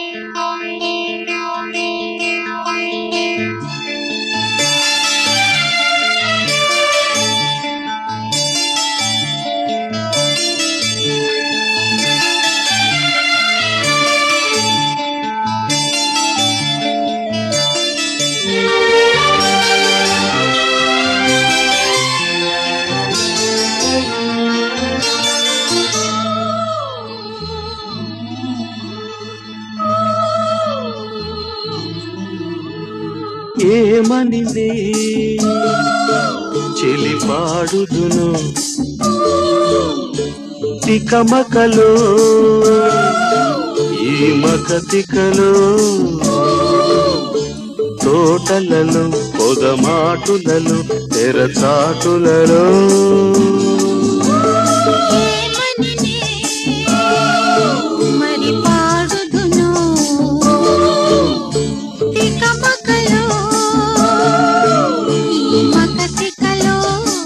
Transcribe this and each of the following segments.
ఏమనింది చెలిపాడుదును తికమకలు ఈ మకతికలు తోటలలో పొగమాటులలో తెరచాటులలో మరి పాడుదును తికమకలో ఈ మకతికలో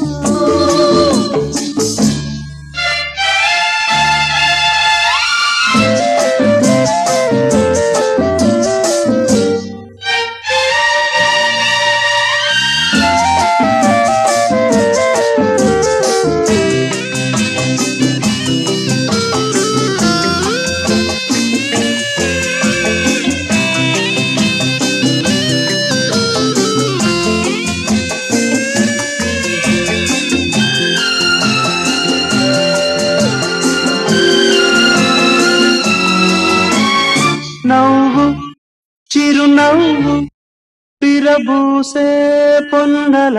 నవ్వు చిరునవ్వు పిరబూసే పొన్నల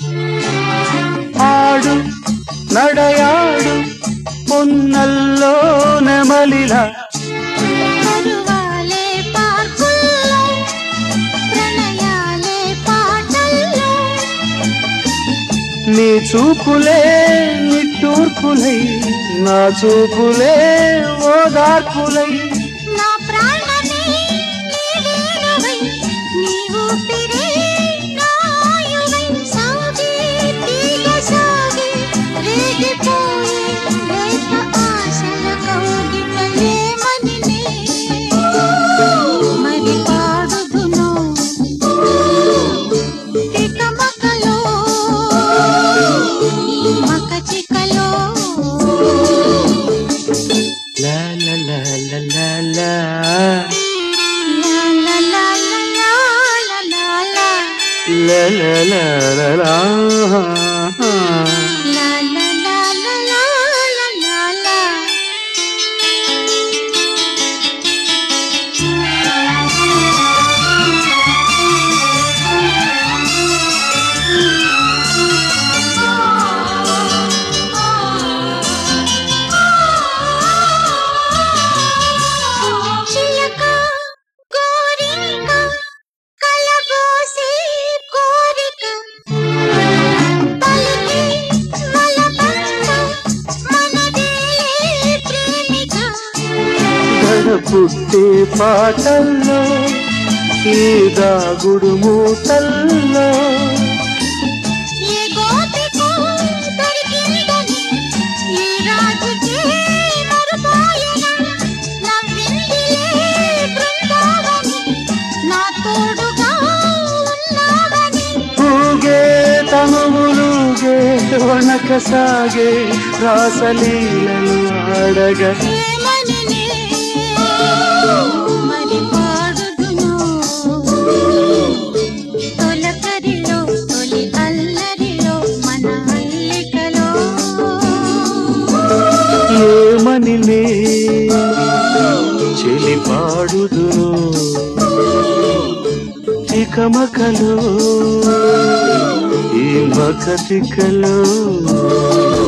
ఆడు నడయాడు పొన్నల్లో నెమలిలా పరువాలే పార్కుల్లో ప్రణయాలే పాటల్లో నీ చూపులే నిట్టూర్పులై నా చూపులే ఓదార్పులై నా ప్రాణమే నీవేనవై నీ ఊపిరే నాయువై సాగే తీగ సాగే రేగిపోయే లేత ఆశల కౌగిటలేమని మరి పాడుదును తికమకలో ఈ మకచికలో లా లా లా లా లా లా La la la la la la la la లా లా లా లా లా. La la la la la la la la చిలక కోరిక కలబోసే కోరిక పలికి మలబంద మనదేలే ప్రేమిక గడపుట్టే పాటల్లో ఈ దాగుడు మూతల్లో ఏ గోపికో దొరికిందని ఏ రాజుకే మరుపాయన నవ్విందిలే బృందావని నా తోడుగా ఉన్నావని ఊగే తనువులుగే వణక సాగే రాసలీలలు ఆడగా ఏమననే మరి పాడుదును తొలకరిలో తొలి అల్లరిలో మన అల్లికలో ఏమనిలే చెలి పాడుదును తికమకలు ఈ మకతికలు